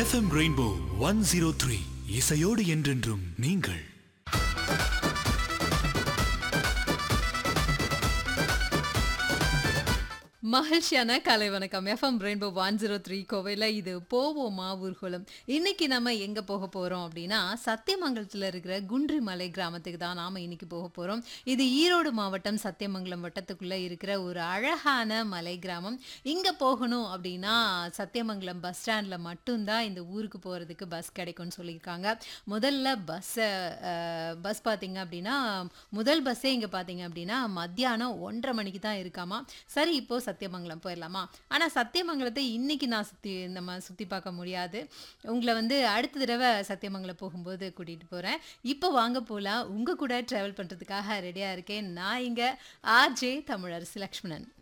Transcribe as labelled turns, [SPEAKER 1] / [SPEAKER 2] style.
[SPEAKER 1] FM rainbow one zero three இசையோடு என்றென்றும் நீங்கள்
[SPEAKER 2] மகிழ்ச்சியான கலை வணக்கம் FM rainbow one zero three கோவையில் இது போவோமா ஊர்வலம் இன்னைக்கு நம்ம எங்கே போக போகிறோம் அப்படின்னா சத்தியமங்கலத்தில் இருக்கிற குன்றிமலை கிராமத்துக்கு தான் நாம் இன்னைக்கு போக போகிறோம் இது ஈரோடு மாவட்டம் சத்தியமங்கலம் வட்டத்துக்குள்ளே இருக்கிற ஒரு அழகான மலை கிராமம் இங்கே போகணும் அப்படின்னா சத்தியமங்கலம் பஸ் ஸ்டாண்டில் மட்டும்தான் இந்த ஊருக்கு போகிறதுக்கு பஸ் கிடைக்கும்னு சொல்லியிருக்காங்க முதல்ல பஸ்ஸை பஸ் பார்த்தீங்க அப்படின்னா முதல் பஸ்ஸே இங்கே பார்த்தீங்க அப்படின்னா மத்தியானம் ஒன்றரை மணிக்கு தான் இருக்காமா சரி இப்போ சத்தியமங்கலம் போயிடலாமா ஆனால் சத்தியமங்கலத்தை இன்னைக்கு நான் சுற்றி நம்ம சுற்றி பார்க்க முடியாது உங்களை வந்து அடுத்த தடவை சத்தியமங்கலம் போகும்போது கூட்டிகிட்டு போகிறேன் இப்போ வாங்க போகலாம் உங்கள் கூட ட்ராவல் பண்ணுறதுக்காக ரெடியாக இருக்கேன் நான் இங்கே ஆர்ஜே தமிழரசு லக்ஷ்மணன்